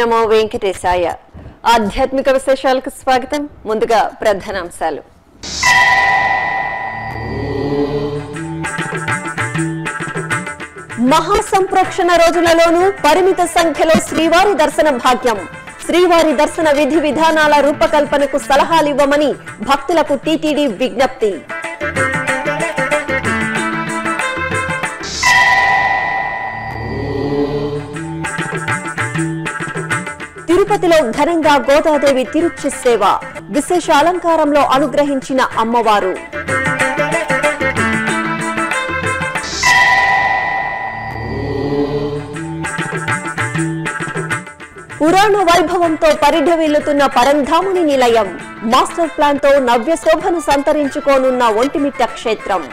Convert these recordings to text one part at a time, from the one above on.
నమో వెంకటేశాయ ఆధ్యాత్మిక విశేషాలకు స్వాగతం ముందుగా ప్రధానాంశాలు మహాసంప్రోక్షణ రోజులలోనూ పరిమిత సంఖ్యలో శ్రీవారి దర్శన భాగ్యం శ్రీవారి దర్శన విధి విధానాల రూపకల్పనకు సలహాలివ్వమని భక్తులకు టీటీడీ విజ్ఞప్తి తిరుపతిలో ఘనంగా గోదాదేవి తిరుచి సేవ విశేష అలంకారంలో అనుగ్రహించిన అమ్మవారు పురాణ వైభవంతో పరిఢవిల్లుతున్న పరంధాముని నిలయం మాస్టర్ ప్లాన్ తో నవ్య శోభను సంతరించుకోనున్న ఒంటిమిట్ట క్షేత్రం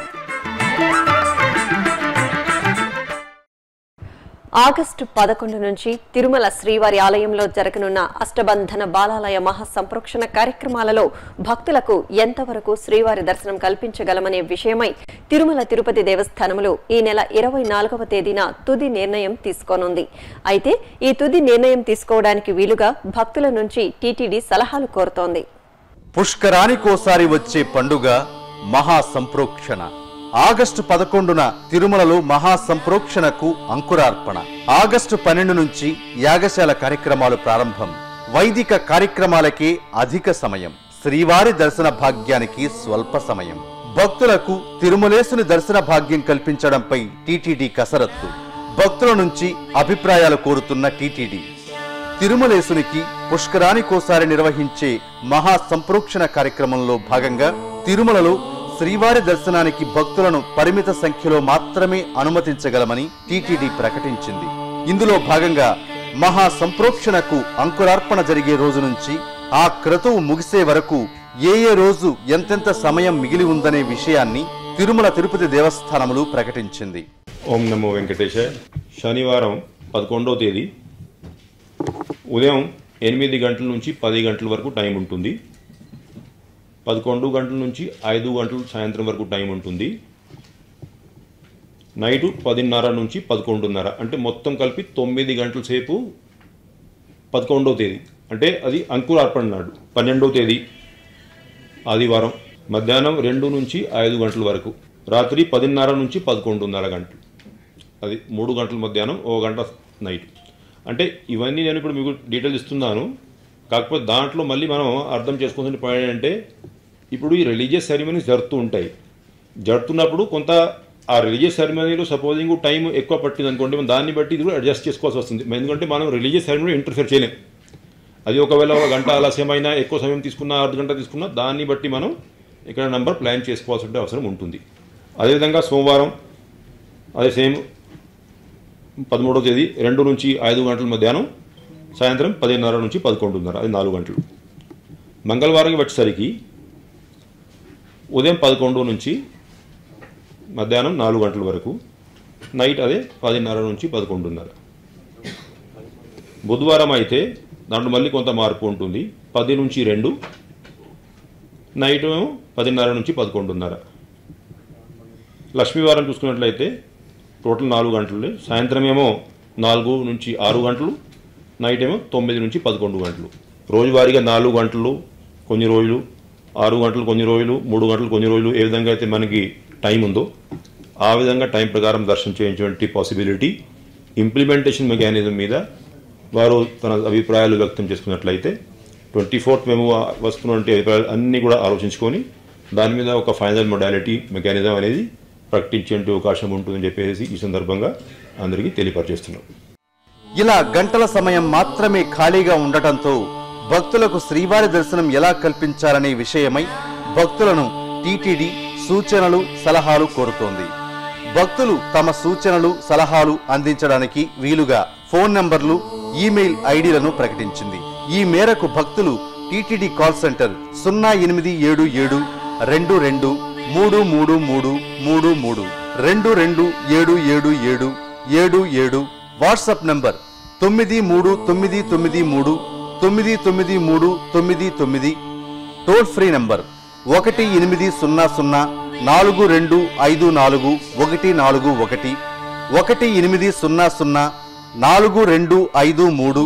ఆగస్టు పదకొండు నుంచి తిరుమల శ్రీవారి ఆలయంలో జరగనున్న అష్టబంధన బాలాలయ మహాసంప్రోక్షణ కార్యక్రమాలలో భక్తులకు ఎంతవరకు శ్రీవారి దర్శనం కల్పించగలమనే విషయమై తిరుమల తిరుపతి దేవస్థానములు ఈ నెల ఇరవై నాలుగవ తేదీన తుది నిర్ణయం తీసుకోనుంది అయితే ఈ తుది నిర్ణయం తీసుకోవడానికి వీలుగా భక్తుల నుంచి టీటీడీ సలహాలు కోరుతోంది పుష్కరానికోసారి వచ్చే పండుగ మహా సంప్రోక్షణ ఆగస్టు పదకొండున తిరుమలలో మహా సంప్రోక్షణకు అంకురార్పణ ఆగస్టు పన్నెండు నుంచి యాగశాల కార్యక్రమాలు ప్రారంభం వైదిక కార్యక్రమాలకే అధిక సమయం శ్రీవారి దర్శన భాగ్యానికి స్వల్ప సమయం భక్తులకు తిరుమలేసుని దర్శన భాగ్యం కల్పించడంపై టీటీడీ కసరత్తు భక్తుల నుంచి అభిప్రాయాలు కోరుతున్న టీటీడీ తిరుమలేసునికి పుష్కరానికోసారి నిర్వహించే మహా సంప్రోక్షణ కార్యక్రమంలో భాగంగా తిరుమలలో శ్రీవారి దర్శనానికి భక్తులను పరిమిత సంఖ్యలో మాత్రమే అనుమతించగలమని టీటీడీ ప్రకటించింది ఇందులో భాగంగా మహా సంప్రోక్షణకు అంకురార్పణ జరిగే రోజు నుంచి ఆ క్రతువు ముగిసే వరకు ఏ ఏ రోజు ఎంతెంత సమయం మిగిలి ఉందనే విషయాన్ని తిరుమల తిరుపతి దేవస్థానములు ప్రకటించింది ఓం నమో వెంకటేశాయ శనివారం పదకొండవ తేదీ ఉదయం ఎనిమిది గంటల నుంచి పది గంటల వరకు టైం ఉంటుంది పదకొండు గంటల నుంచి ఐదు గంటల సాయంత్రం వరకు టైం ఉంటుంది నైటు పదిన్నర నుంచి పదకొండున్నర అంటే మొత్తం కలిపి తొమ్మిది గంటల సేపు పదకొండవ తేదీ అంటే అది అంకురార్పణ నాడు పన్నెండవ తేదీ ఆదివారం మధ్యాహ్నం రెండు నుంచి ఐదు గంటల వరకు రాత్రి పదిన్నర నుంచి పదకొండున్నర గంటలు అది మూడు గంటల మధ్యాహ్నం ఓ గంట నైట్ అంటే ఇవన్నీ నేను ఇప్పుడు మీకు డీటెయిల్స్ ఇస్తున్నాను కాకపోతే దాంట్లో మళ్ళీ మనం అర్థం చేసుకోవాల్సిన పాయింట్ ఏంటంటే ఇప్పుడు ఈ రిలీజియస్ సెరమనీస్ జరుగుతూ ఉంటాయి జరుగుతున్నప్పుడు కొంత ఆ రిలీజియస్ సెరమనీలో సపోజింగ్ టైం ఎక్కువ పట్టింది అనుకోండి మనం దాన్ని బట్టి ఇది కూడా అడ్జస్ట్ చేసుకోవాల్సి వస్తుంది ఎందుకంటే మనం రిలీజియస్ సెరమనీ ఇంటర్ఫియర్ చేయలేం అది ఒకవేళ ఒక గంట ఆలస్యమైనా ఎక్కువ సమయం తీసుకున్నా అర్ధ గంట తీసుకున్నా దాన్ని బట్టి మనం ఇక్కడ నంబర్ ప్లాన్ చేసుకోవాల్సిన అవసరం ఉంటుంది అదేవిధంగా సోమవారం అదే సేమ్ పదమూడవ తేదీ రెండు నుంచి ఐదు గంటల మధ్యాహ్నం సాయంత్రం పదిన్నర నుంచి పదకొండున్నర అది నాలుగు గంటలు మంగళవారం వచ్చేసరికి ఉదయం పదకొండు నుంచి మధ్యాహ్నం నాలుగు గంటల వరకు నైట్ అదే పదిన్నర నుంచి పదకొండున్నర బుధవారం అయితే దాంట్లో మళ్ళీ కొంత మార్పు ఉంటుంది పది నుంచి రెండు నైట్ ఏమో పదిన్నర నుంచి పదకొండున్నర లక్ష్మీవారం చూసుకున్నట్లయితే టోటల్ నాలుగు గంటలు సాయంత్రం ఏమో నాలుగు నుంచి ఆరు గంటలు నైట్ ఏమో తొమ్మిది నుంచి పదకొండు గంటలు రోజువారీగా నాలుగు గంటలు కొన్ని రోజులు ఆరు గంటలు కొన్ని రోజులు మూడు గంటలు కొన్ని రోజులు ఏ విధంగా అయితే మనకి టైం ఉందో ఆ విధంగా టైం ప్రకారం దర్శనం చేయించేటువంటి పాసిబిలిటీ ఇంప్లిమెంటేషన్ మెకానిజం మీద వారు తన అభిప్రాయాలు వ్యక్తం చేసుకున్నట్లయితే ట్వంటీ ఫోర్త్ మేము వస్తున్నటువంటి అభిప్రాయాలు అన్నీ కూడా ఆలోచించుకొని దాని మీద ఒక ఫైనల్ మొడాలిటీ మెకానిజం అనేది ప్రకటించే అవకాశం ఉంటుందని చెప్పేసి ఈ సందర్భంగా అందరికీ తెలియపరిచేస్తున్నాం ఇలా గంటల సమయం మాత్రమే ఖాళీగా ఉండటంతో భక్తులకు శ్రీవారి దర్శనం ఎలా కల్పించాలనే విషయమై భక్తులను టీటీడీ సూచనలు సలహాలు కోరుతోంది భక్తులు తమ సూచనలు సలహాలు అందించడానికి వీలుగా ఫోన్ నంబర్లు ఈమెయిల్ ఐడీలను ప్రకటించింది ఈ మేరకు భక్తులు టీటీడీ కాల్ సెంటర్ సున్నా ఎనిమిది ఏడు ఏడు రెండు రెండు మూడు మూడు మూడు మూడు మూడు రెండు రెండు ఏడు ఏడు ఏడు ఏడు ఏడు వాట్సాప్ నంబర్ తొమ్మిది మూడు తొమ్మిది తొమ్మిది మూడు తొమ్మిది తొమ్మిది మూడు తొమ్మిది తొమ్మిది టోల్ ఫ్రీ నంబర్ ఒకటి ఎనిమిది సున్నా సున్నా నాలుగు రెండు ఐదు నాలుగు ఒకటి నాలుగు ఒకటి ఒకటి ఎనిమిది సున్నా సున్నా నాలుగు రెండు ఐదు మూడు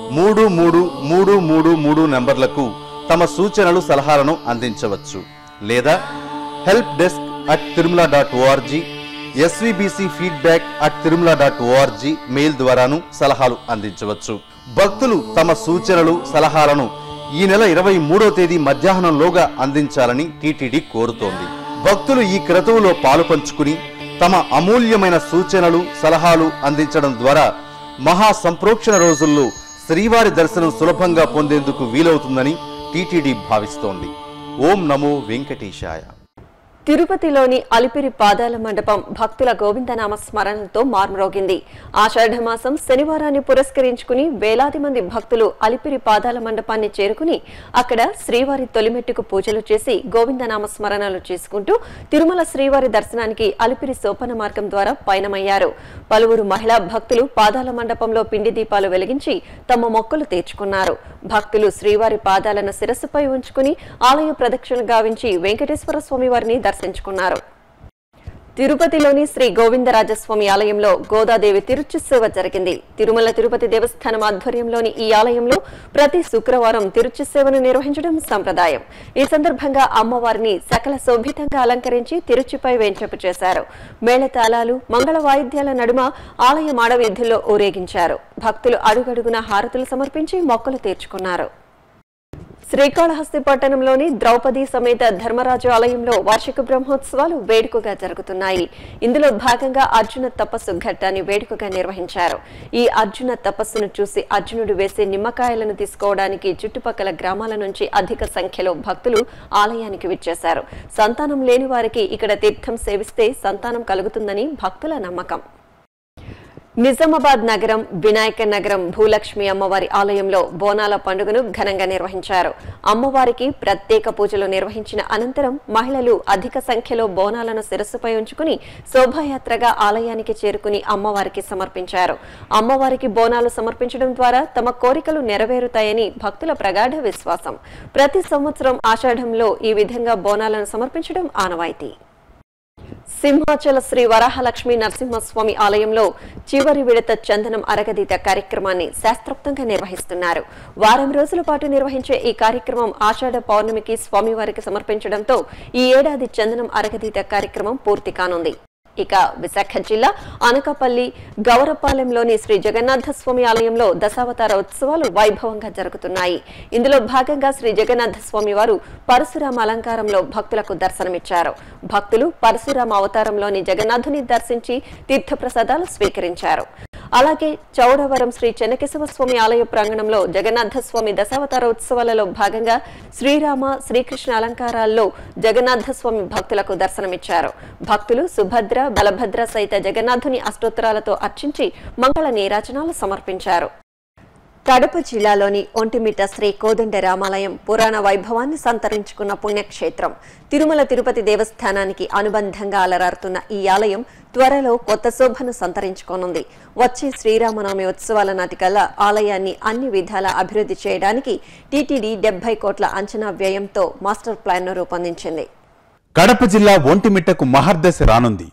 మూడు మూడు మూడు మూడు మూడు నంబర్లకు తమ సూచనలు సలహాలను అందించవచ్చు లేదా help desk at Tirumala dot ORG SVBC feedback at Tirumala dot ORG mail ద్వారాను సలహాలు అందించవచ్చు భక్తులు తమ సూచనలు సలహాలను ఈ నెల ఇరవై మూడో తేదీ మధ్యాహ్నంలోగా అందించాలని టీటీడీ కోరుతోంది భక్తులు ఈ క్రతువులో పాలు పంచుకుని తమ అమూల్యమైన సూచనలు సలహాలు అందించడం ద్వారా మహా సంప్రోక్షణ రోజుల్లో శ్రీవారి దర్శనం సులభంగా పొందేందుకు వీలవుతుందని టీటీడీ భావిస్తోంది ఓం నమో వెంకటేశాయ తిరుపతిలోని అలిపిరి పాదాల మండపం భక్తుల గోవిందనామ స్మరణలతో మార్మరోగింది ఆషాఢమాసం శనివారాన్ని పురస్కరించుకుని వేలాది మంది భక్తులు అలిపిరి పాదాల మండపాన్ని చేరుకుని అక్కడ శ్రీవారి తొలిమెట్టుకు పూజలు చేసి గోవిందనామ స్మరణలు చేసుకుంటూ తిరుమల శ్రీవారి దర్శనానికి అలిపిరి సోపన మార్గం ద్వారా పయనమయ్యారు పలువురు మహిళా భక్తులు పాదాల మండపంలో పిండి దీపాలు వెలిగించి తమ మొక్కులు తీర్చుకున్నారు భక్తులు శ్రీవారి పాదాలను శిరస్సుపై ఉంచుకుని ఆలయ ప్రదక్షిణ గావించి వెంకటేశ్వర స్వామి వారిని దర్శించుకున్నారు తిరుపతిలోని శ్రీ గోవిందరాజస్వామి ఆలయంలో గోదాదేవి తిరుచుసేవ జరిగింది తిరుమల తిరుపతి దేవస్థానం ఆధ్వర్యంలోని ఈ ఆలయంలో ప్రతి శుక్రవారం తిరుచుసేవను నిర్వహించడం సంప్రదాయం ఈ సందర్భంగా అమ్మవారిని సకల శోభితంగా అలంకరించి తిరుచిపై వేంచపు చేశారు మేళతాళాలు మంగళ వాయిద్యాల నడుమ ఆలయ మాడవీధుల్లో ఊరేగించారు భక్తులు అడుగడుగున హారతులు సమర్పించి మొక్కలు తీర్చుకున్నారు శ్రీకాళహస్తి పట్టణంలోని ద్రౌపది సమేత ధర్మరాజు ఆలయంలో వార్షిక బ్రహ్మోత్సవాలు వేడుకగా జరుగుతున్నాయి ఇందులో భాగంగా అర్జున తపస్సు ఘట్టాన్ని వేడుకగా నిర్వహించారు ఈ అర్జున తపస్సును చూసి అర్జునుడు వేసే నిమ్మకాయలను తీసుకోవడానికి చుట్టుపక్కల గ్రామాల నుంచి అధిక సంఖ్యలో భక్తులు ఆలయానికి విచ్చేశారు సంతానం లేని వారికి ఇక్కడ తీర్థం సేవిస్తే సంతానం కలుగుతుందని భక్తుల నమ్మకం నిజామాబాద్ నగరం వినాయక నగరం భూలక్ష్మి అమ్మవారి ఆలయంలో బోనాల పండుగను ఘనంగా నిర్వహించారు అమ్మవారికి ప్రత్యేక పూజలు నిర్వహించిన అనంతరం మహిళలు అధిక సంఖ్యలో బోనాలను శిరస్సుపై ఉంచుకుని శోభాయాత్రగా ఆలయానికి చేరుకుని అమ్మవారికి సమర్పించారు అమ్మవారికి బోనాలు సమర్పించడం ద్వారా తమ కోరికలు నెరవేరుతాయని భక్తుల ప్రగాఢ విశ్వాసం ప్రతి సంవత్సరం ఆషాఢంలో ఈ విధంగా బోనాలను సమర్పించడం ఆనవాయితీ సింహాచల శ్రీ వరాహలక్ష్మి నరసింహస్వామి ఆలయంలో చివరి విడత చందనం అరగదీత కార్యక్రమాన్ని శాస్త్రోక్తంగా నిర్వహిస్తున్నారు వారం రోజుల పాటు నిర్వహించే ఈ కార్యక్రమం ఆషాఢ పౌర్ణమికి స్వామివారికి సమర్పించడంతో ఈ ఏడాది చందనం అరగదీత కార్యక్రమం పూర్తి కానుంది ఇక విశాఖ జిల్లా అనకాపల్లి గౌరపాలెంలోని శ్రీ జగన్నాథ స్వామి ఆలయంలో దశావతార ఉత్సవాలు వైభవంగా జరుగుతున్నాయి ఇందులో భాగంగా శ్రీ జగన్నాథ స్వామి వారు పరశురామ అలంకారంలో భక్తులకు దర్శనమిచ్చారు భక్తులు పరశురామ అవతారంలోని జగన్నాథుని దర్శించి తీర్థప్రసాదాలు స్వీకరించారు అలాగే చౌడవరం శ్రీ చెన్నకేశవ స్వామి ఆలయ ప్రాంగణంలో జగన్నాథ స్వామి దశావతార ఉత్సవాలలో భాగంగా శ్రీరామ శ్రీకృష్ణ అలంకారాల్లో జగన్నాథ స్వామి భక్తులకు దర్శనమిచ్చారు భక్తులు సుభద్ర బలభద్ర సహిత జగన్నాథుని అష్టోత్తరాలతో అర్చించి మంగళ నీరాజనాలు సమర్పించారు కడప జిల్లాలోని ఒంటిమిట్ట శ్రీ కోదండ రామాలయం పురాణ వైభవాన్ని సంతరించుకున్న పుణ్యక్షేత్రం తిరుమల తిరుపతి దేవస్థానానికి అనుబంధంగా అలరారుతున్న ఈ ఆలయం త్వరలో కొత్త శోభను సంతరించుకోనుంది వచ్చే శ్రీరామనవమి ఉత్సవాల నాటికల్లా ఆలయాన్ని అన్ని విధాల అభివృద్ధి చేయడానికి టీటీడీ డెబ్బై కోట్ల అంచనా వ్యయంతో మాస్టర్ ప్లాన్ను రూపొందించింది కడప జిల్లా ఒంటిమిట్టకు మహర్దశ రానుంది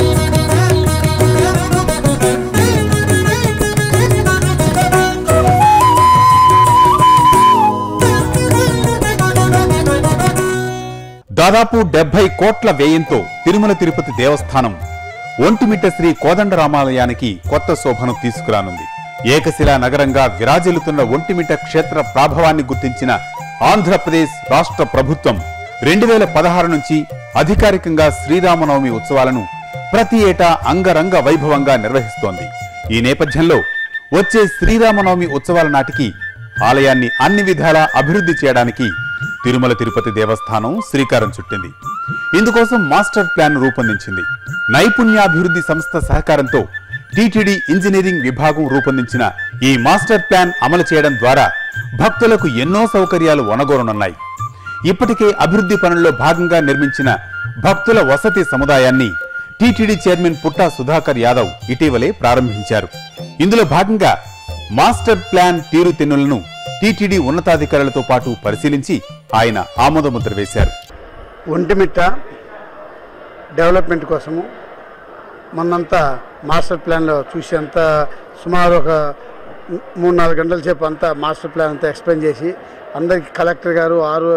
దాదాపు డెబ్బై కోట్ల వ్యయంతో తిరుమల తిరుపతి దేవస్థానం ఒంటిమిట్ట శ్రీ కోదండరామాలయానికి కొత్త శోభను తీసుకురానుంది ఏకశిలా నగరంగా విరాజిల్లుతున్న ఒంటిమిట్ట క్షేత్ర ప్రాభవాన్ని గుర్తించిన ఆంధ్రప్రదేశ్ రాష్ట్ర ప్రభుత్వం రెండు వేల పదహారు నుంచి అధికారికంగా శ్రీరామనవమి ఉత్సవాలను ప్రతి ఏటా అంగరంగ వైభవంగా నిర్వహిస్తోంది ఈ నేపథ్యంలో వచ్చే శ్రీరామనవమి ఉత్సవాల నాటికి ఆలయాన్ని అన్ని విధాలా అభివృద్ధి చేయడానికి తిరుమల తిరుపతి దేవస్థానం శ్రీకారం చుట్టింది ఇందుకోసం మాస్టర్ ప్లాన్ రూపొందించింది నైపుణ్యాభివృద్ధి సంస్థ సహకారంతో టీటీడీ ఇంజనీరింగ్ విభాగం రూపొందించిన ఈ మాస్టర్ ప్లాన్ అమలు చేయడం ద్వారా భక్తులకు ఎన్నో సౌకర్యాలు ఒనగోరనున్నాయి ఇప్పటికే అభివృద్ధి పనుల్లో భాగంగా నిర్మించిన భక్తుల వసతి సముదాయాన్ని టీటీడీ చైర్మన్ పుట్టా సుధాకర్ యాదవ్ ఇటీవలే ప్రారంభించారు ఇందులో భాగంగా మాస్టర్ ప్లాన్ తీరుతెన్నులను టీటీడీ ఉన్నతాధికారులతో పాటు పరిశీలించి ఆయన ఆమోదముద్ర వేశారు ఒంటిమిట్ట డెవలప్మెంట్ కోసము మొన్నంతా మాస్టర్ ప్లాన్లో చూసేంత సుమారు ఒక మూడు నాలుగు గంటల సేపు అంతా మాస్టర్ ప్లాన్ అంతా ఎక్స్ప్లెయిన్ చేసి అందరికి కలెక్టర్ గారు ఆరు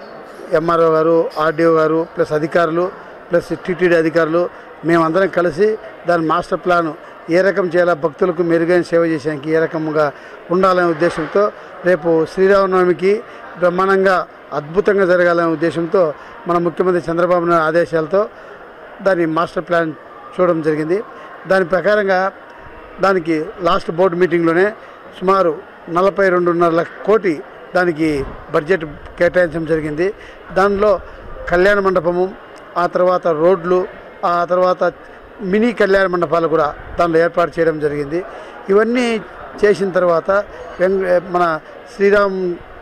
ఎంఆర్ఓ గారు ఆర్డీఓ గారు ప్లస్ అధికారులు ప్లస్ టీటీడీ అధికారులు మేమందరం కలిసి దాని మాస్టర్ ప్లాన్ ఏ రకం చేయాలా భక్తులకు మెరుగైన సేవ చేసేందుకు ఏ రకంగా ఉండాలనే ఉద్దేశంతో రేపు శ్రీరామనవమికి బ్రహ్మాండంగా అద్భుతంగా జరగాలనే ఉద్దేశంతో మన ముఖ్యమంత్రి చంద్రబాబు నాయుడు ఆదేశాలతో దాని మాస్టర్ ప్లాన్ చూడడం జరిగింది దాని ప్రకారంగా దానికి లాస్ట్ బోర్డు మీటింగ్లోనే సుమారు నలభై రెండున్నర లక్ష కోటి దానికి బడ్జెట్ కేటాయించడం జరిగింది దానిలో కళ్యాణ మండపము ఆ తర్వాత రోడ్లు ఆ తర్వాత మినీ కళ్యాణ మండపాలు కూడా దానిలో ఏర్పాటు చేయడం జరిగింది ఇవన్నీ చేసిన తర్వాత వెంక మన శ్రీరామ్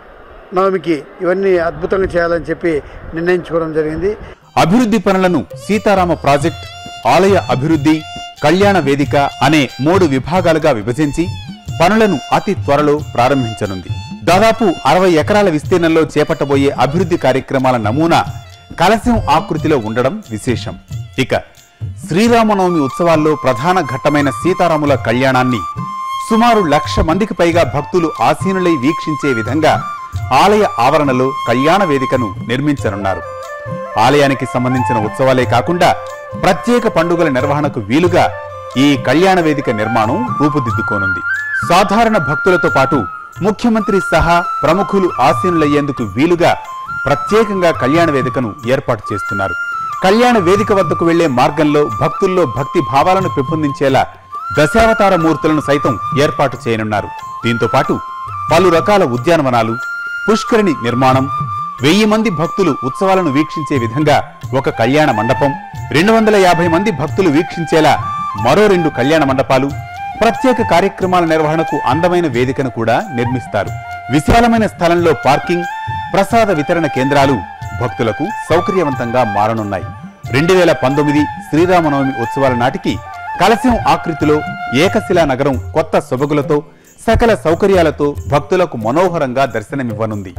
నవమికి ఇవన్నీ అద్భుతంగా చేయాలని చెప్పి నిర్ణయించుకోవడం జరిగింది అభివృద్ధి పనులను సీతారామ ప్రాజెక్ట్ ఆలయ అభివృద్ధి కళ్యాణ వేదిక అనే మూడు విభాగాలుగా విభజించి పనులను అతి త్వరలో ప్రారంభించనుంది దాదాపు అరవై ఎకరాల విస్తీర్ణంలో చేపట్టబోయే అభివృద్ధి కార్యక్రమాల నమూనా కలశం ఆకృతిలో ఉండడం విశేషం ఇక శ్రీరామనవమి ఉత్సవాల్లో ప్రధాన ఘట్టమైన సీతారాముల కళ్యాణాన్ని సుమారు లక్ష మందికి పైగా భక్తులు ఆసీనులై వీక్షించే విధంగా ఆలయ ఆవరణలో కళ్యాణ వేదికను నిర్మించనున్నారు ఆలయానికి సంబంధించిన ఉత్సవాలే కాకుండా ప్రత్యేక పండుగల నిర్వహణకు వీలుగా ఈ కళ్యాణ వేదిక నిర్మాణం రూపుదిద్దుకోనుంది సాధారణ భక్తులతో పాటు ముఖ్యమంత్రి సహా ప్రముఖులు ఆసీనులయ్యేందుకు వీలుగా ప్రత్యేకంగా కళ్యాణ వేదికను ఏర్పాటు చేస్తున్నారు కళ్యాణ వేదిక వద్దకు వెళ్లే మార్గంలో భక్తుల్లో భక్తి భావాలను పెంపొందించేలా దశావతార మూర్తులను సైతం ఏర్పాటు చేయనున్నారు దీంతో పాటు పలు రకాల ఉద్యానవనాలు పుష్కరిణి నిర్మాణం వెయ్యి మంది భక్తులు ఉత్సవాలను వీక్షించే విధంగా ఒక కళ్యాణ మండపం రెండు వందల యాభై మంది భక్తులు వీక్షించేలా మరో రెండు కళ్యాణ మండపాలు ప్రత్యేక కార్యక్రమాల నిర్వహణకు అందమైన వేదికను కూడా నిర్మిస్తారు విశాలమైన స్థలంలో పార్కింగ్ ప్రసాద వితరణ కేంద్రాలు భక్తులకు సౌకర్యవంతంగా మారనున్నాయి రెండు వేల పంతొమ్మిది శ్రీరామనవమి ఉత్సవాల నాటికి కలశం ఆకృతిలో ఏకశిలా నగరం కొత్త సొబగులతో సకల సౌకర్యాలతో భక్తులకు మనోహరంగా దర్శనమివ్వనుంది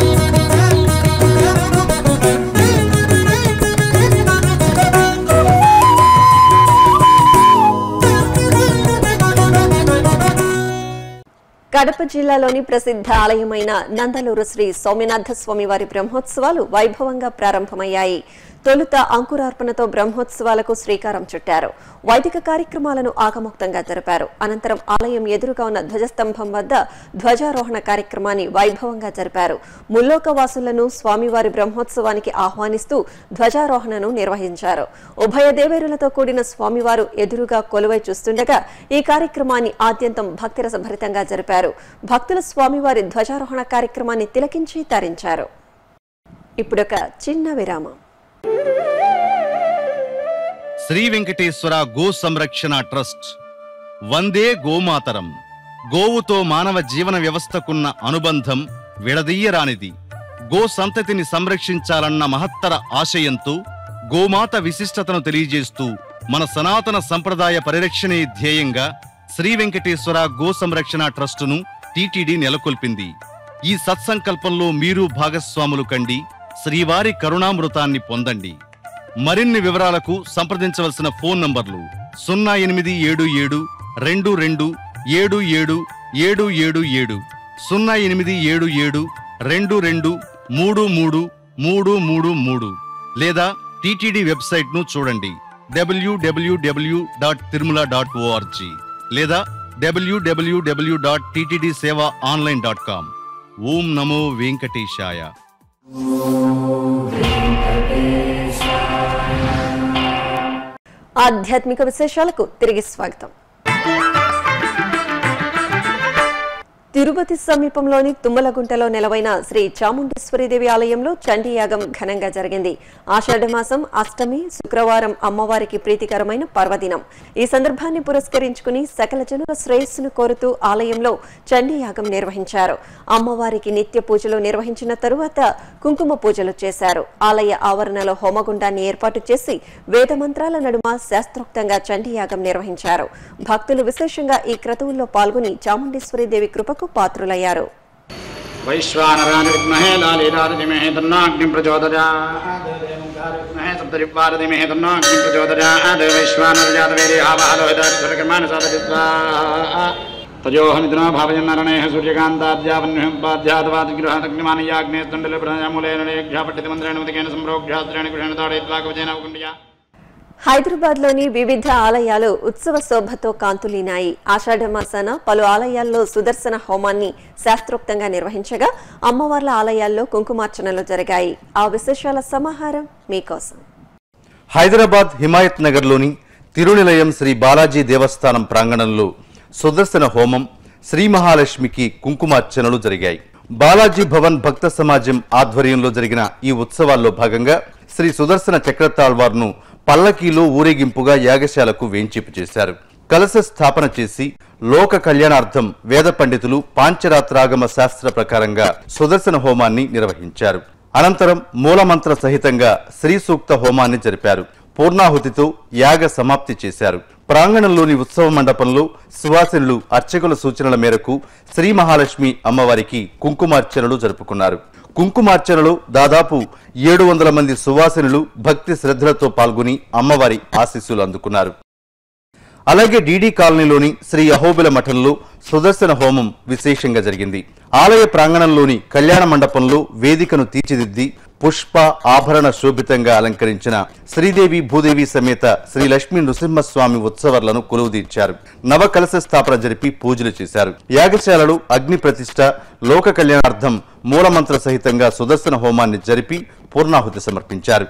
కడప జిల్లాలోని ప్రసిద్ధ ఆలయమైన నందలూరు శ్రీ సోమనాథ స్వామి వారి బ్రహ్మోత్సవాలు వైభవంగా ప్రారంభమయ్యాయి తొలుత అంకురార్పణతో బ్రహ్మోత్సవాలకు శ్రీకారం చుట్టారు వైదిక కార్యక్రమాలను ఆగముక్తంగా జరిపారు అనంతరం ఆలయం ఎదురుగా ఉన్న ధ్వజస్తంభం వద్ద ధ్వజారోహణ కార్యక్రమాన్ని వైభవంగా జరిపారు ముల్లోక వాసులను స్వామివారి బ్రహ్మోత్సవానికి ఆహ్వానిస్తూ ధ్వజారోహణను నిర్వహించారు ఉభయ దేవేరులతో కూడిన స్వామివారు ఎదురుగా కొలువై చూస్తుండగా ఈ కార్యక్రమాన్ని ఆద్యంతం భక్తిరసభరితంగా జరిపారు భక్తుల స్వామివారి ధ్వజారోహణ కార్యక్రమాన్ని తిలకించి తరించారు ఇప్పుడొక చిన్న విరామం శ్రీ వెంకటేశ్వర గో సంరక్షణ ట్రస్ట్ వందే గోమాతరం గోవుతో మానవ జీవన వ్యవస్థకున్న అనుబంధం విడదీయరానిది గో సంతతిని సంరక్షించాలన్న మహత్తర ఆశయంతో గోమాత విశిష్టతను తెలియజేస్తూ మన సనాతన సంప్రదాయ పరిరక్షణే ధ్యేయంగా శ్రీ వెంకటేశ్వర గో సంరక్షణ ట్రస్టును టీటీడీ నెలకొల్పింది ఈ సత్సంకల్పంలో మీరు భాగస్వాములు కండి శ్రీవారి కరుణామృతాన్ని పొందండి మరిన్ని వివరాలకు సంప్రదించవలసిన ఫోన్ నంబర్లు సున్నా ఎనిమిది ఏడు ఏడు రెండు రెండు ఏడు ఏడు ఏడు ఏడు ఏడు సున్నా ఎనిమిది ఏడు ఏడు రెండు రెండు మూడు మూడు మూడు మూడు మూడు లేదా టీటీడీ వెబ్సైట్ ను చూడండి WWW dot Tirumala dot ORG లేదా డబ్ల్యూడబ్ల్యూడబ్ల్యూ డాట్ టీటీడీ సేవ ఆన్లైన్ డాట్ కామ్ ఓం నమో వెంకటేశాయ ఆధ్యాత్మిక విశేషాలకు తిరిగి స్వాగతం తిరుపతి సమీపంలోని తుమ్మలగుంటలో నెలవైన శ్రీ చాముండేశ్వరీదేవి ఆలయంలో చండీ యాగం ఘనంగా జరిగింది ఆషాఢమాసం అష్టమి శుక్రవారం అమ్మవారికి ప్రీతికరమైన పర్వదినం ఈ సందర్భాన్ని పురస్కరించుకుని సకల జనుల శ్రేయస్సును కోరుతూ ఆలయంలో చండీ యాగం నిర్వహించారు అమ్మవారికి నిత్య పూజలు నిర్వహించిన తరువాత కుంకుమ పూజలు చేశారు ఆలయ ఆవరణలో హోమగుండాన్ని ఏర్పాటు చేసి వేద మంత్రాల నడుమ శాస్త్రోక్తంగా చండీ యాగం నిర్వహించారు భక్తులు విశేషంగా ఈ క్రతువుల్లో పాల్గొని చాముండేశ్వరీదేవి కృపకు పాత్రులయ్యారు वैश्वानराय विद्महे लालीलादिमहे तन्नाग्निं प्रचोदयात् विद्महे सप्तरिवारदिमहे तन्नाग्निं प्रचोदयात् वैश्वानरजातवेरे आवाहलोहितादिसर्गमानसादचित्रा తజోహ మిథునో భావజన్నరణేహ సూర్యకాంతాద్యావన్యుపాధ్యాతవాదిగృహాగ్నిమానయాగ్నేస్తండలే మంత్రేణ ఉదకేన సంప్రోక్షాత్రేణ కృష్ణ తాడైత్వాకవచేన కుండియా హైదరాబాద్లోని వివిధ ఆలయాలు ఉత్సవ శోభతో కాంతులీనాయి ఆషాఢ మాసాన పలు ఆలయాల్లో సుదర్శన హోమాన్ని శాస్త్రోక్తంగా నిర్వహించగా అమ్మవార్ల ఆలయాల్లో కుంకుమార్చనలు జరిగాయి ఆ విశేషాల సమాహారం మీకోసం హైదరాబాద్ హిమాయత్ నగర్లోని తిరునిలయం శ్రీ బాలాజీ దేవస్థానం ప్రాంగణంలో సుదర్శన హోమం శ్రీ మహాలక్ష్మికి కుంకుమార్చనలు జరిగాయి బాలాజీ భవన్ భక్త సమాజం ఆధ్వర్యంలో జరిగిన ఈ ఉత్సవాల్లో భాగంగా శ్రీ సుదర్శన చక్రతాళ్వార్ను పల్లకీలో ఊరేగింపుగా యాగశాలకు వేంచేపు చేశారు కలశ స్థాపన చేసి లోక కళ్యాణార్థం వేద పండితులు పాంచరాత్రాగమ శాస్త్ర ప్రకారంగా సుదర్శన హోమాన్ని నిర్వహించారు అనంతరం మూలమంత్ర సహితంగా శ్రీ సూక్త హోమాన్ని జరిపారు పూర్ణాహుతితో యాగ సమాప్తి చేశారు ప్రాంగణంలోని ఉత్సవ మండపంలో సువాసినులు అర్చకుల సూచనల మేరకు శ్రీ మహాలక్ష్మి అమ్మవారికి కుంకుమార్చనలు జరుపుకున్నారు కుంకుమార్చనలో దాదాపు ఏడు వందల మంది సువాసినులు భక్తి శ్రద్ధలతో పాల్గొని అమ్మవారి ఆశీస్సులు అందుకున్నారు అలాగే డీడీ కాలనీలోని శ్రీ అహోబిల మఠంలో సుదర్శన హోమం విశేషంగా జరిగింది ఆలయ ప్రాంగణంలోని కళ్యాణ మండపంలో వేదికను తీర్చిదిద్ది పుష్ప ఆభరణ శోభితంగా అలంకరించిన శ్రీదేవి భూదేవి సమేత శ్రీ లక్ష్మీ నృసింహస్వామి ఉత్సవాలను కొలువుదీర్చారు నవ కలశ స్థాపన జరిపి పూజలు చేశారు యాగశాలలో అగ్ని ప్రతిష్ట లోక కళ్యాణార్థం మూలమంత్ర సహితంగా సుదర్శన హోమాన్ని జరిపి పూర్ణాహుతి సమర్పించారు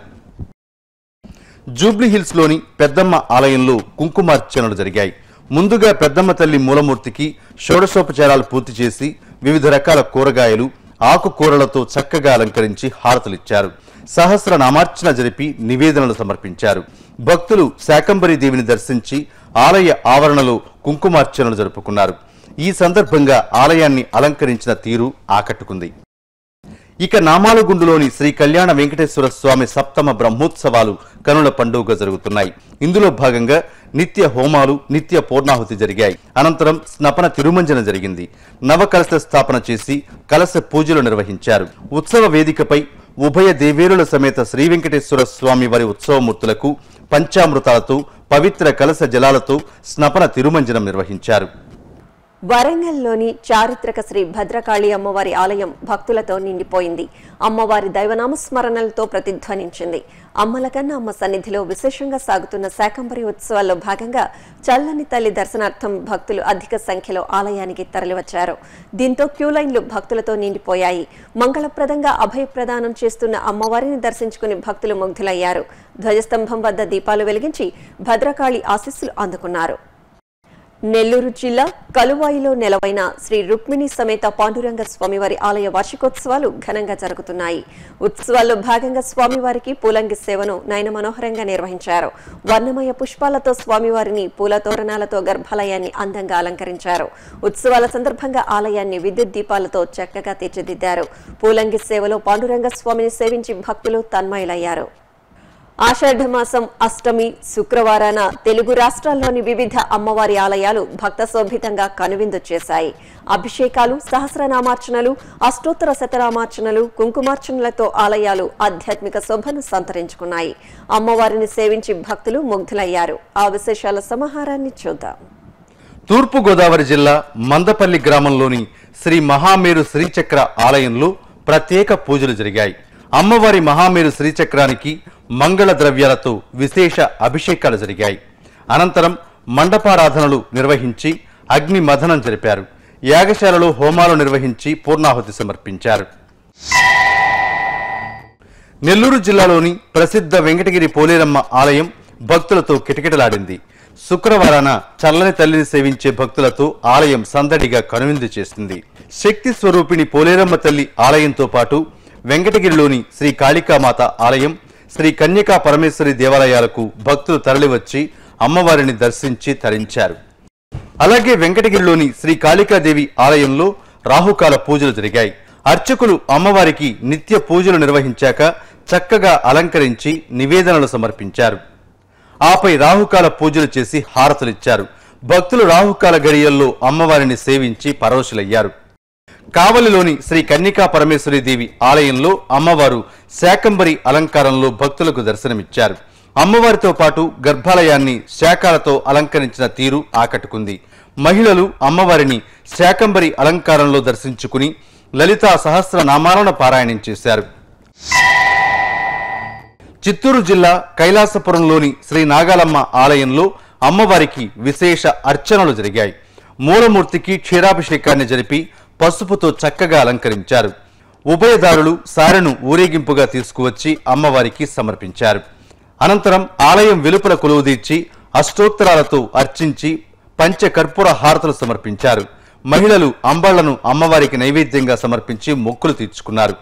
జూబ్లీ హిల్స్ లోని పెద్దమ్మ ఆలయంలో కుంకుమార్చనలు జరిగాయి ముందుగా పెద్దమ్మ తల్లి మూలమూర్తికి షోడశోపచారాలు పూర్తి చేసి వివిధ రకాల కూరగాయలు ఆకుకూరలతో చక్కగా అలంకరించి హారతులిచ్చారు సహస్ర నామార్చన జరిపి నివేదనలు సమర్పించారు భక్తులు శాకంబరి దేవిని దర్శించి ఆలయ ఆవరణలో కుంకుమార్చనలు జరుపుకున్నారు ఈ సందర్భంగా ఆలయాన్ని అలంకరించిన తీరు ఆకట్టుకుంది ఇక నామాలగుండులోని శ్రీ కళ్యాణ వెంకటేశ్వర స్వామి సప్తమ బ్రహ్మోత్సవాలు కనుల పండుగ జరుగుతున్నాయి ఇందులో భాగంగా నిత్య హోమాలు నిత్య పూర్ణాహుతి జరిగాయి అనంతరం స్నపన తిరుమంజన జరిగింది నవకలశ స్థాపన చేసి కలశ పూజలు నిర్వహించారు ఉత్సవ వేదికపై ఉభయ దేవేరుల సమేత శ్రీ వెంకటేశ్వర స్వామి వారి ఉత్సవమూర్తులకు పంచామృతాలతో పవిత్ర కలశ జలాలతో స్నపన తిరుమంజనం నిర్వహించారు వరంగల్లోని చారిత్రక శ్రీ భద్రకాళి అమ్మవారి ఆలయం భక్తులతో నిండిపోయింది అమ్మవారి దైవనామస్మరణలతో ప్రతిధ్వనించింది అమ్మల కన్నా అమ్మ సన్నిధిలో విశేషంగా సాగుతున్న శాకంబరి ఉత్సవాల్లో భాగంగా చల్లని తల్లి దర్శనార్థం భక్తులు అధిక సంఖ్యలో ఆలయానికి తరలివచ్చారు దీంతో క్యూలైన్లు భక్తులతో నిండిపోయాయి మంగళప్రదంగా అభయప్రదానం చేస్తున్న అమ్మవారిని దర్శించుకుని భక్తులు ముగ్ధులయ్యారు ధ్వజస్తంభం వద్ద దీపాలు వెలిగించి భద్రకాళి ఆశీస్సులు అందుకున్నారు నెల్లూరు జిల్లా కలువాయిలో నెలవైన శ్రీ రుక్మిణి సమేత పాండురంగ స్వామివారి ఆలయ వార్షికోత్సవాలు ఘనంగా జరుగుతున్నాయి ఉత్సవాల్లో భాగంగా స్వామివారికి పూలంగి సేవను నయన మనోహరంగా నిర్వహించారు వర్ణమయ పుష్పాలతో స్వామివారిని పూల తోరణాలతో గర్భాలయాన్ని అందంగా అలంకరించారు ఉత్సవాల సందర్భంగా ఆలయాన్ని విద్యుత్ దీపాలతో చక్కగా తీర్చిదిద్దారు పూలంగి సేవలో పాండురంగ స్వామిని సేవించి భక్తులు తన్మయులయ్యారు ఆషాఢ మాసం అష్టమి శుక్రవారాన తెలుగు రాష్ట్రాల్లోని వివిధ అమ్మవారి ఆలయాలు భక్త శోభితంగా కనువిందు చేశాయి అభిషేకాలు సహస్రనామార్చనలు అష్టోత్తర శతనామార్చనలు కుంకుమార్చనలతో ఆలయాలు ఆధ్యాత్మిక శోభను సంతరించుకున్నాయి అమ్మవారిని సేవించి భక్తులు ముగ్ధులయ్యారు ఆ విశేషాల సమాహారాన్ని చూద్దాం తూర్పు గోదావరి జిల్లా మందపల్లి గ్రామంలోని శ్రీ మహామేరు శ్రీచక్ర ఆలయంలో ప్రత్యేక పూజలు జరిగాయి అమ్మవారి మహామేరు శ్రీచక్రానికి మంగళ ద్రవ్యాలతో విశేష అభిషేకాలు జరిగాయి అనంతరం మండపారాధనలు నిర్వహించి అగ్ని మథనం జరిపారు యాగశాలలో హోమాలు నిర్వహించి పూర్ణాహుతి సమర్పించారు నెల్లూరు జిల్లాలోని ప్రసిద్ధ వెంకటగిరి పోలేరమ్మ ఆలయం భక్తులతో కిటకిటలాడింది శుక్రవారాన చల్లని తల్లిని సేవించే భక్తులతో ఆలయం సందడిగా కనువిందు చేసింది శక్తి స్వరూపిణి పోలేరమ్మ తల్లి ఆలయంతో పాటు వెంకటగిరిలోని శ్రీ కాళికామాత ఆలయం శ్రీ కన్యకా పరమేశ్వరి దేవాలయాలకు భక్తులు తరలివచ్చి అమ్మవారిని దర్శించి తరించారు అలాగే వెంకటగిరిలోని శ్రీ కాళికాదేవి ఆలయంలో రాహుకాల పూజలు జరిగాయి అర్చకులు అమ్మవారికి నిత్య పూజలు నిర్వహించాక చక్కగా అలంకరించి నివేదనలు సమర్పించారు ఆపై రాహుకాల పూజలు చేసి హారతులిచ్చారు భక్తులు రాహుకాల గడియల్లో అమ్మవారిని సేవించి పరవశులయ్యారు కావలిలోని శ్రీ కన్నికా పరమేశ్వరి దేవి ఆలయంలో అమ్మవారు శాకంబరి అలంకారంలో భక్తులకు దర్శనమిచ్చారు అమ్మవారితో పాటు గర్భాలయాన్ని శాఖలతో అలంకరించిన తీరు ఆకట్టుకుంది మహిళలు అమ్మవారిని శాకంబరి అలంకారంలో దర్శించుకుని లలితా సహస్ర నామాలను పారాయణం చేశారు చిత్తూరు జిల్లా కైలాసపురంలోని శ్రీ నాగాలమ్మ ఆలయంలో అమ్మవారికి విశేష అర్చనలు జరిగాయి మూలమూర్తికి క్షీరాభిషేకాన్ని జరిపి పసుపుతో చక్కగా అలంకరించారు ఉభయదారులు సారెను ఊరేగింపుగా తీసుకువచ్చి అమ్మవారికి సమర్పించారు అనంతరం ఆలయం వెలుపల కొలువుదీర్చి అష్టోత్తరాలతో అర్చించి పంచకర్పూర హారతులు సమర్పించారు మహిళలు అంబాళ్లను అమ్మవారికి నైవేద్యంగా సమర్పించి మొక్కులు తీర్చుకున్నారు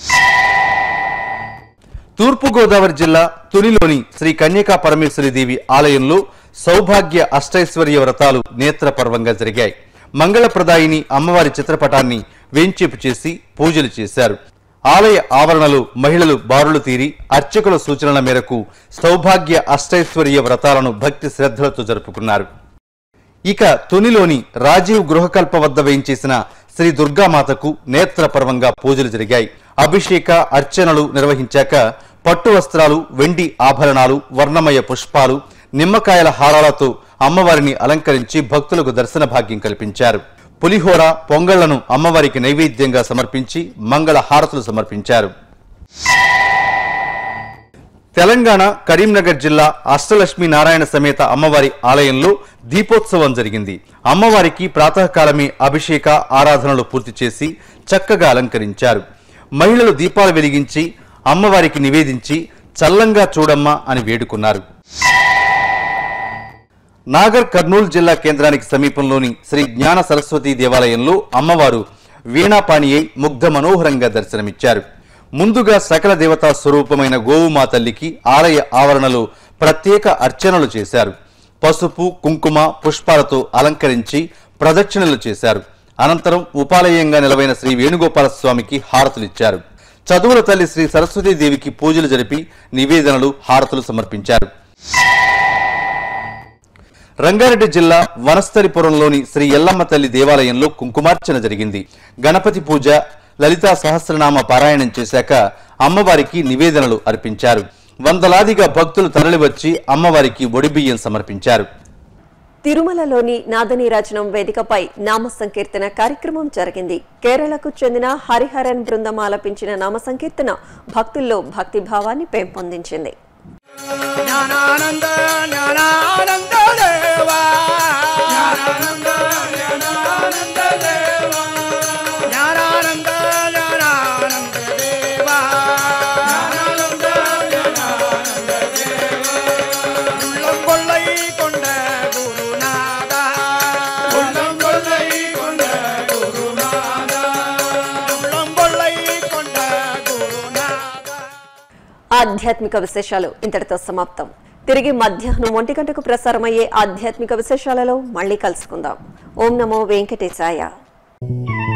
తూర్పుగోదావరి జిల్లా తునిలోని శ్రీ కన్యకా పరమేశ్వరి దేవి ఆలయంలో సౌభాగ్య అష్టైశ్వర్య వ్రతాలు నేత్రపర్వంగా జరిగాయి మంగళప్రదాయిని అమ్మవారి చిత్రపటాన్ని వేంచేపు చేసి పూజలు చేశారు ఆలయ ఆవరణలో మహిళలు బారులు తీరి అర్చకుల సూచనల మేరకు సౌభాగ్య అష్టైశ్వర్య వ్రతాలను భక్తి శ్రద్ధలతో జరుపుకున్నారు ఇక తునిలోని రాజీవ్ గృహకల్ప వద్ద వేయించేసిన శ్రీ దుర్గామాతకు నేత్రపర్వంగా పూజలు జరిగాయి అభిషేక అర్చనలు నిర్వహించాక పట్టు వస్త్రాలు వెండి ఆభరణాలు వర్ణమయ పుష్పాలు నిమ్మకాయల హారాలతో అమ్మవారిని అలంకరించి భక్తులకు దర్శన భాగ్యం కల్పించారు పులిహోర పొంగళ్లను అమ్మవారికి నైవేద్యంగా సమర్పించి మంగళ హారతులు సమర్పించారు తెలంగాణ కరీంనగర్ జిల్లా అష్టలక్ష్మి నారాయణ సమేత అమ్మవారి ఆలయంలో దీపోత్సవం జరిగింది అమ్మవారికి ప్రాతకాలమే అభిషేక ఆరాధనలు పూర్తి చేసి చక్కగా అలంకరించారు మహిళలు దీపాలు వెలిగించి అమ్మవారికి నివేదించి చల్లంగా చూడమ్మా అని వేడుకున్నారు నాగర్ కర్నూలు జిల్లా కేంద్రానికి సమీపంలోని శ్రీ జ్ఞాన సరస్వతి దేవాలయంలో అమ్మవారు వీణాపాణి అయి ముగ్ధ మనోహరంగా దర్శనమిచ్చారు ముందుగా సకల దేవతా స్వరూపమైన గోవుమా తల్లికి ఆలయ ఆవరణలో ప్రత్యేక అర్చనలు చేశారు పసుపు కుంకుమ పుష్పాలతో అలంకరించి ప్రదక్షిణలు చేశారు అనంతరం ఉపాలయంగా నిలవైన శ్రీ వేణుగోపాల స్వామికి హారతులిచ్చారు చదువుల తల్లి శ్రీ సరస్వతీదేవికి పూజలు జరిపి నివేదనలు హారతులు సమర్పించారు రంగారెడ్డి జిల్లా వనస్థలిపురంలోని శ్రీ ఎల్లమ్మ తల్లి దేవాలయంలో కుంకుమార్చన జరిగింది గణపతి పూజ లలితా సహస్రనామ పారాయణం చేశాక అమ్మవారికి నివేదనలు అర్పించారు వందలాదిగా భక్తులు తరలివచ్చి అమ్మవారికి ఒడిబియ్యం సమర్పించారు తిరుమలలోని నాదనీరాజనం వేదికపై నామ సంకీర్తన కార్యక్రమం జరిగింది కేరళకు చెందిన హరిహరన్ బృందం ఆలపించిన నామ సంకీర్తన భక్తుల్లో భక్తిభావాన్ని పెంపొందించింది జ్ఞానానంద జ్ఞానానంద దేవా జ్ఞానానంద జ్ఞానానంద దేవా జ్ఞానానంద జ్ఞానానంద దేవా జ్ఞానానంద జ్ఞానానంద దేవా உள்ளம் கொள்ளை கொண்ட குருநாதா உள்ளம் கொள்ளை கொண்ட குருநாதா உள்ளம் கொள்ளை கொண்ட குருநாதா ఆధ్యాత్మిక విశేషాలు ఇంతటితో సమాప్తం తిరిగి మధ్యాహ్నం ఒంటి గంటకు ప్రసారమయ్యే ఆధ్యాత్మిక విశేషాలలో మళ్ళీ కలుసుకుందాం ఓం నమో వెంకటేశాయ